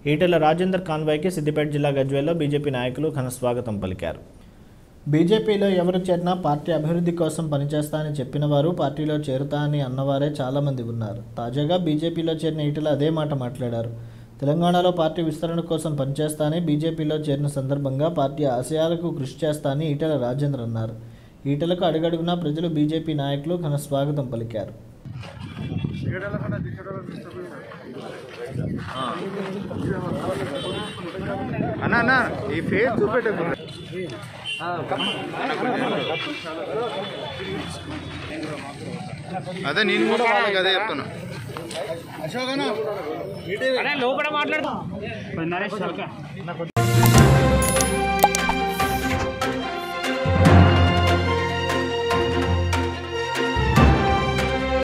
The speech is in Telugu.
ఈటెల రాజేందర్ కాన్వాయ్కి సిద్దిపేట జిల్లా గజ్వేల్లో బీజేపీ నాయకులు ఘన స్వాగతం పలికారు బీజేపీలో ఎవరు చేరినా పార్టీ అభివృద్ధి కోసం పనిచేస్తా అని చెప్పిన వారు పార్టీలో చేరుతా అని అన్నవారే చాలామంది ఉన్నారు తాజాగా బీజేపీలో చేరిన ఈటెల అదే మాట మాట్లాడారు తెలంగాణలో పార్టీ విస్తరణ కోసం పనిచేస్తా అని బీజేపీలో చేరిన సందర్భంగా పార్టీ ఆశయాలకు కృషి చేస్తా అని ఈటెల రాజేందర్ అన్నారు ఈటెలకు అడుగడుగునా ప్రజలు బీజేపీ నాయకులు ఘన స్వాగతం పలికారు అన్న అన్న ఈ ఫేస్ చూపెట్టకుండా అదే నేను కూడా వాళ్ళకి అదే చెప్తున్నా అశోక్ అన్న లోపల మాట్లాడదాం నరేష్